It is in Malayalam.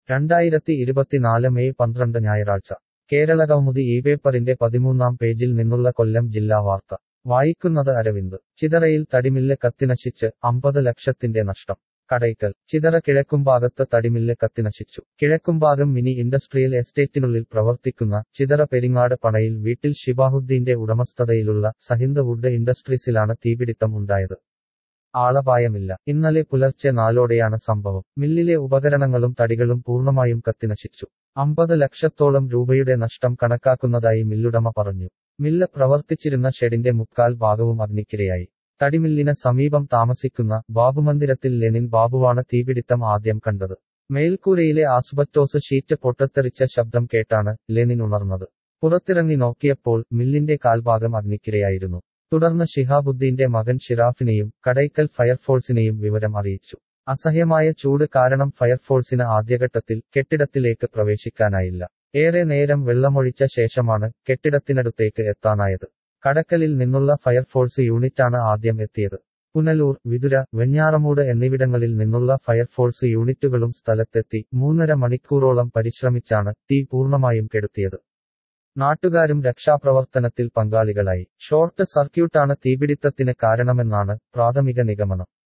രണ്ടായിരത്തി ഇരുപത്തിനാല് മെയ് പന്ത്രണ്ട് ഞായറാഴ്ച കേരളകൗമുദി ഈ പേപ്പറിന്റെ പതിമൂന്നാം പേജിൽ നിന്നുള്ള കൊല്ലം ജില്ലാ വാർത്ത വായിക്കുന്നത് അരവിന്ദ് ചിതറയിൽ തടിമില്ല് കത്തിനശിച്ച് അമ്പത് ലക്ഷത്തിന്റെ നഷ്ടം കടയ്ക്കൽ ചിതറ കിഴക്കുംഭാഗത്ത് തടിമില്ല് കത്തിനശിച്ചു കിഴക്കുംഭാഗം മിനി ഇൻഡസ്ട്രിയൽ എസ്റ്റേറ്റിനുള്ളിൽ പ്രവർത്തിക്കുന്ന ചിതറ പെരിങ്ങാട് പണയിൽ വീട്ടിൽ ഷിബാഹുദ്ദീന്റെ ഉടമസ്ഥതയിലുള്ള സഹിന്ദ് വുഡ് ഇൻഡസ്ട്രീസിലാണ് തീപിടിത്തം ഉണ്ടായത് ആളപായമില്ല ഇന്നലെ പുലർച്ചെ നാലോടെയാണ് സംഭവം മില്ലിലെ ഉപകരണങ്ങളും തടികളും പൂർണ്ണമായും കത്തിനശിച്ചു അമ്പത് ലക്ഷത്തോളം രൂപയുടെ നഷ്ടം കണക്കാക്കുന്നതായി മില്ലുടമ പറഞ്ഞു മില്ല് പ്രവർത്തിച്ചിരുന്ന ഷെഡിന്റെ മുക്കാൽ ഭാഗവും അഗ്നിക്കിരയായി തടിമില്ലിന് സമീപം താമസിക്കുന്ന ബാബുമന്ദിരത്തിൽ ലെനിൻ ബാബുവാണ് തീപിടിത്തം ആദ്യം കണ്ടത് മേൽക്കൂരയിലെ ആസ്ബറ്റോസ് ഷീറ്റ് പൊട്ടത്തെറിച്ച ശബ്ദം കേട്ടാണ് ലെനിൻ ഉണർന്നത് പുറത്തിറങ്ങി നോക്കിയപ്പോൾ മില്ലിന്റെ കാൽഭാഗം അഗ്നിക്കിരയായിരുന്നു തുടർന്ന് ഷിഹാബുദ്ദീന്റെ മകൻ ഷിറാഫിനെയും കടയ്ക്കൽ ഫയർഫോഴ്സിനെയും വിവരം അറിയിച്ചു അസഹ്യമായ ചൂട് കാരണം ഫയർഫോഴ്സിന് ആദ്യഘട്ടത്തിൽ കെട്ടിടത്തിലേക്ക് പ്രവേശിക്കാനായില്ല ഏറെ നേരം വെള്ളമൊഴിച്ച ശേഷമാണ് കെട്ടിടത്തിനടുത്തേക്ക് എത്താനായത് കടക്കലിൽ നിന്നുള്ള ഫയർഫോഴ്സ് യൂണിറ്റാണ് ആദ്യം എത്തിയത് പുനലൂർ വിതുര വെഞ്ഞാറമൂട് എന്നിവിടങ്ങളിൽ നിന്നുള്ള ഫയർഫോഴ്സ് യൂണിറ്റുകളും സ്ഥലത്തെത്തി മൂന്നര മണിക്കൂറോളം പരിശ്രമിച്ചാണ് തീ പൂർണ്ണമായും കെടുത്തിയത് നാട്ടുകാരും രക്ഷാപ്രവർത്തനത്തിൽ പങ്കാളികളായി ഷോർട്ട് സർക്യൂട്ടാണ് തീപിടിത്തത്തിന് കാരണമെന്നാണ് പ്രാഥമിക നിഗമനം